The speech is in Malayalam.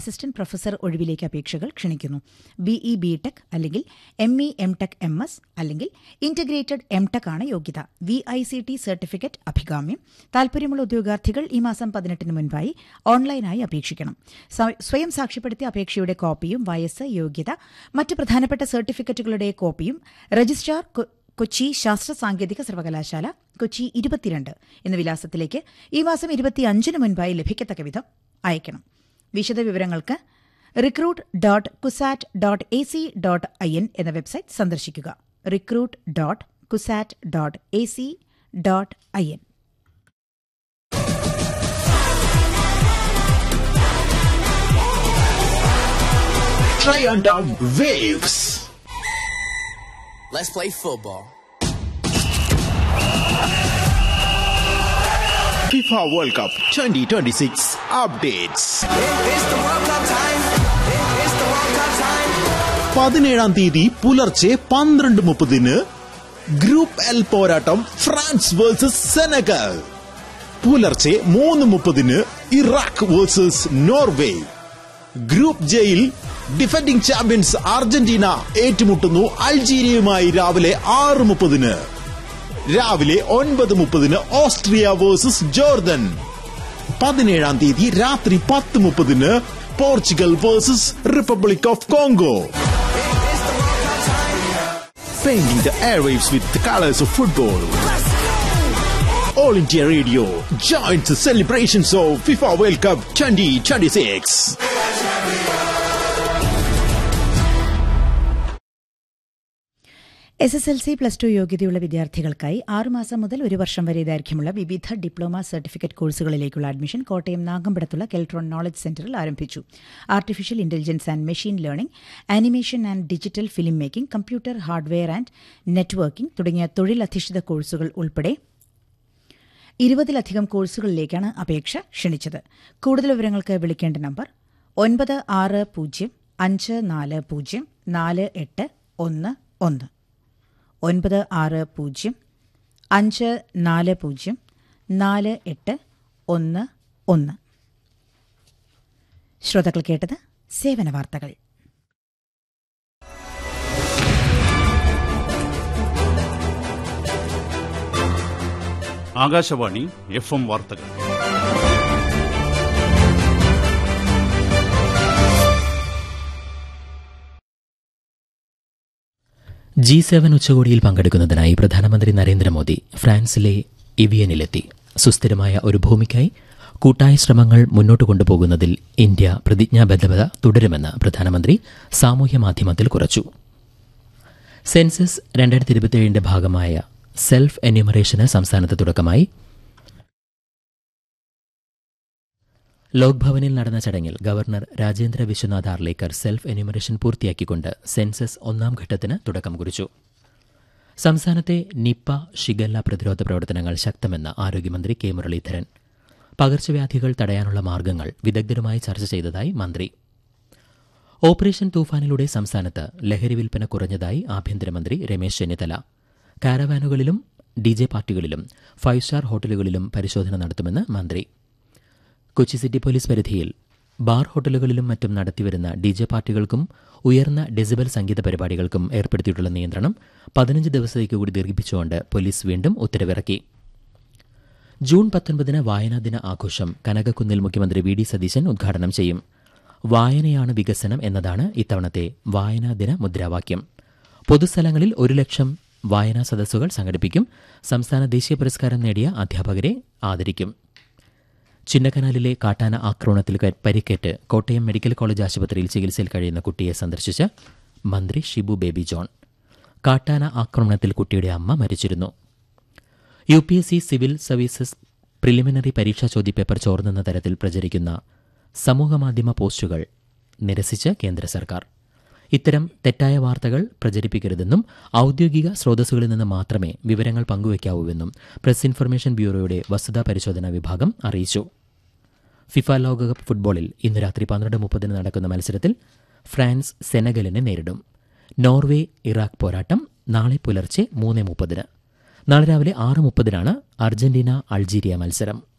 അസിസ്റ്റന്റ് പ്രൊഫസർ ഒഴിവിലേക്ക് അപേക്ഷകൾ ക്ഷണിക്കുന്നു ബിഇ ബി ടെക് അല്ലെങ്കിൽ M E M tech M S അല്ലെങ്കിൽ ഇന്റഗ്രേറ്റഡ് എം ടെക് ആണ് യോഗ്യത V I C T certificate അഭികാമ്യം താൽപര്യമുള്ള ഉദ്യോഗാർത്ഥികൾ ഈ മാസം പതിനെട്ടിന് മുൻപായി ഓൺലൈനായി അപേക്ഷിക്കണം സ്വ- സ്വയം സാക്ഷ്യപ്പെടുത്തിയ അപേക്ഷയുടെ കോപ്പിയും വയസ്സ് യോഗ്യത മറ്റ് പ്രധാനപ്പെട്ട സർട്ടിഫിക്കറ്റുകളുടെ കോപ്പിയും രജിസ്ട്രാർ കൊ- കൊച്ചി ശാസ്ത്ര സാങ്കേതിക സർവകലാശാല കൊച്ചി ഇരുപത്തിരണ്ട് എന്ന വിലാസത്തിലേക്ക് ഈ മാസം ഇരുപത്തിയഞ്ചിന് മുൻപായി ലഭിക്കത്തക്ക വിധം അയക്കണം വിശദ വിവരങ്ങൾക്ക് recruit dot CUSAT dot A C dot I N എന്ന വെബ്സൈറ്റ് സന്ദർശിക്കുക recruit dot CUSAT dot A C dot I N Triumph Waves. Let's play football. FIFA World Cup 2026 updates. It's the World Cup time. It's the World Cup time. പതിനേഴാം തീയതി പുലർച്ചെ പന്ത്രണ്ട് മുപ്പതിന് ഗ്രൂപ്പ് എൽ പോരാട്ടം ഫ്രാൻസ് വേഴ്സസ് സെനഗൽ പുലർച്ചെ മൂന്ന് മുപ്പതിന് ഇറാഖ് വേഴ്സസ് നോർവേ ഗ്രൂപ്പ് ജെയിൽ ഡിഫൻഡിംഗ് ചാമ്പ്യൻസ് അർജന്റീന ഏറ്റുമുട്ടുന്നു അൾജീരിയയുമായി രാവിലെ ആറ് മുപ്പതിന് രാവിലെ ഒൻപത് മുപ്പതിന് ഓസ്ട്രിയ വേഴ്സസ് ജോർദൻ പതിനേഴാം തീയതി രാത്രി പത്ത് മുപ്പതിന് Portugal versus republic of Congo Painting the airwaves with the colors of football. All India Radio joins the celebrations of FIFA World Cup 2026. S S L C plus two യോഗ്യതയുള്ള വിദ്യാർത്ഥികൾക്കായി ആറുമാസം മുതൽ ഒരു വർഷം വരെ ദൈർഘ്യമുള്ള വിവിധ ഡിപ്ലോമ സർട്ടിഫിക്കറ്റ് കോഴ്സുകളിലേക്കുള്ള അഡ്മിഷൻ കോട്ടയം നാഗമ്പടത്തുള്ള കെൽട്രോൺ നോളജ് സെന്ററിൽ ആരംഭിച്ചു artificial intelligence and machine learning animation and digital film making computer hardware and networking തുടങ്ങിയ തൊഴിലധിഷ്ഠിത കോഴ്സുകൾ ഉൾപ്പെടെ ഇരുപതിലധികം കോഴ്സുകളിലേക്കാണ് അപേക്ഷ ക്ഷണിച്ചത് കൂടുതൽ വിവരങ്ങൾക്ക് വിളിക്കേണ്ട നമ്പർ ഒൻപത് ആറ് പൂജ്യം അഞ്ച് നാല് പൂജ്യം നാല് എട്ട് ഒന്ന് ഒന്ന് ഒൻപത് ആറ് പൂജ്യം അഞ്ച് നാല് പൂജ്യം നാല് എട്ട് ഒന്ന് ഒന്ന് ശ്രോതാക്കൾ കേട്ടത് സേവന വാർത്തകൾ ആകാശവാണി എഫ് എം വാർത്തകൾ ജി സെവൻ ഉച്ചകോടിയിൽ പങ്കെടുക്കുന്നതിനായി പ്രധാനമന്ത്രി നരേന്ദ്രമോദി ഫ്രാൻസിലെ ഇവിയനിലെത്തി സുസ്ഥിരമായ ഒരു ഭൂമിക്കായി കൂട്ടായ ശ്രമങ്ങൾ മുന്നോട്ട് കൊണ്ടുപോകുന്നതിൽ ഇന്ത്യ പ്രതിജ്ഞാബദ്ധത തുടരുമെന്ന് പ്രധാനമന്ത്രി സാമൂഹ്യ മാധ്യമത്തിൽ കുറിച്ചു സെൻസസ് രണ്ടായിരത്തി ഇരുപത്തിയേഴിന്റെ ഭാഗമായ സെൽഫ് എന്യൂമറേഷന് സംസ്ഥാനത്ത് തുടക്കമായി ലോക്ഭവനിൽ നടന്ന ചടങ്ങിൽ governor Rajendra Vishwanath Arlekar self enumeration പൂർത്തിയാക്കിക്കൊണ്ട് സെൻസസ് ഒന്നാം ഘട്ടത്തിന് തുടക്കം കുറിച്ചു സംസ്ഥാനത്തെ നിപ്പ ഷിഗല്ല പ്രതിരോധ പ്രവർത്തനങ്ങൾ ശക്തമെന്ന് ആരോഗ്യമന്ത്രി കെ മുരളീധരൻ പകർച്ചവ്യാധികൾ തടയാനുള്ള മാർഗങ്ങൾ വിദഗ്ധരുമായി ചർച്ച ചെയ്തതായി മന്ത്രി ഓപ്പറേഷൻ തൂഫാനിലൂടെ സംസ്ഥാനത്ത് ലഹരി വിൽപ്പന കുറഞ്ഞതായി ആഭ്യന്തരമന്ത്രി രമേശ് ചെന്നിത്തല കാരവാനുകളിലും ഡി ജെ പാർട്ടികളിലും ഫൈവ് സ്റ്റാർ ഹോട്ടലുകളിലും പരിശോധന നടത്തുമെന്ന് മന്ത്രി കൊച്ചി സിറ്റി പോലീസ് പരിധിയിൽ ബാർ ഹോട്ടലുകളിലും മറ്റും നടത്തിവരുന്ന ഡി ജെ പാർട്ടികൾക്കും ഉയർന്ന ഡെസിബൽ സംഗീത പരിപാടികൾക്കും ഏർപ്പെടുത്തിയിട്ടുള്ള നിയന്ത്രണം പതിനഞ്ച് ദിവസത്തേക്ക് കൂടി ദീർഘിപ്പിച്ചുകൊണ്ട് പോലീസ് വീണ്ടും ഉത്തരവിറക്കി ജൂൺ പത്തൊൻപതിന് വായനാ ദിന ആഘോഷം കനകക്കുന്നിൽ മുഖ്യമന്ത്രി വി ഡി സതീശൻ ഉദ്ഘാടനം ചെയ്യും വായനയാണ് വികസനം എന്നതാണ് ഇത്തവണത്തെ വായനാ ദിന മുദ്രാവാക്യം പൊതുസ്ഥലങ്ങളിൽ ഒരു ലക്ഷം വായനാ സദസ്സുകൾ സംഘടിപ്പിക്കും സംസ്ഥാന ദേശീയ പുരസ്കാരം നേടിയ അധ്യാപകരെ ആദരിക്കും ചിന്നക്കനാലിലെ കാട്ടാന ആക്രമണത്തിൽ ക- പരിക്കേറ്റ് കോട്ടയം മെഡിക്കൽ കോളേജ് ആശുപത്രിയിൽ ചികിത്സയിൽ കഴിയുന്ന കുട്ടിയെ സന്ദർശിച്ച മന്ത്രി ഷിബു ബേബി ജോൺ കാട്ടാന ആക്രമണത്തിൽ കുട്ടിയുടെ അമ്മ മരിച്ചിരുന്നു U P S C civil services preliminary പരീക്ഷാ ചോദ്യപേപ്പർ ചോർന്നെന്ന തരത്തിൽ പ്രചരിക്കുന്ന സമൂഹമാധ്യമ പോസ്റ്റുകൾ നിരസിച്ച് കേന്ദ്ര സർക്കാർ ഇത്തരം തെറ്റായ വാർത്തകൾ പ്രചരിപ്പിക്കരുതെന്നും ഔദ്യോഗിക സ്രോതസ്സുകളിൽ നിന്ന് മാത്രമേ വിവരങ്ങൾ പങ്കുവയ്ക്കാവൂവെന്നും പ്രസ് ഇൻഫർമേഷൻ ബ്യൂറോയുടെ വസ്തുതാ പരിശോധനാ വിഭാഗം അറിയിച്ചു ഫിഫ ലോകകപ്പ് ഫുട്ബോളിൽ ഇന്ന് രാത്രി പന്ത്രണ്ട് മുപ്പതിന് നടക്കുന്ന മത്സരത്തിൽ ഫ്രാൻസ് സെനഗലിനെ നേരിടും നോർവേ ഇറാഖ് പോരാട്ടം നാളെ പുലർച്ചെ മൂന്ന് മുപ്പതിന് നാളെ രാവിലെ ആറ് മുപ്പതിനാണ് അർജന്റീന അൾജീരിയ മത്സരം